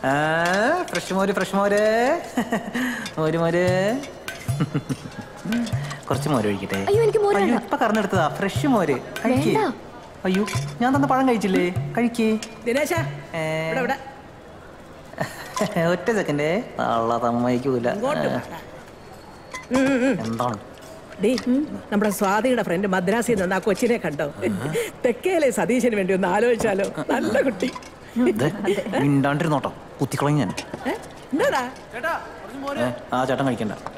ആ ഫ്രഷ് മോര് ഫ്രഷ് മോര് മോര് മോര് കുറച്ച് മോര് ഒഴിക്കട്ടെ അയ്യോ, എനിക്ക് മോര് അയ്യോ വേണ്ട. ഇപ്പൊ കറന്നെടുത്തതാ ഫ്രഷ് മോര് കഴിക്കേ വേണ്ട. അയ്യോ ഞാൻ തന്ന പഴം കഴിച്ചില്ലേ കഴിക്കേ ദിനേശ ഏ. ഇവിടെ ഇവിടെ ഒറ്റ സെക്കൻഡേ തള്ള സമ്മതിക്കൂല ഇങ്ങോട്ട് ഏ, വാ. ഉം, ഉം, ഉം. എന്താണ് ഡേ നമ്മുടെ സ്വാതിയുടെ ഫ്രണ്ട് മദ്രാസിൽ നിന്ന് ആ കൊച്ചിനെ കണ്ടോ തെക്കേലെ സതീശന് വേണ്ടി ഒന്ന് ആലോചിച്ചാലോ നല്ല കുട്ടി ഇത് മിണ്ടാണ്ടിരുന്നോട്ടോ കുത്തിക്കളയും ഞാൻ ഏ? എന്താടാ ഏ, ആ ചേട്ടൻ കഴിക്കണ്ട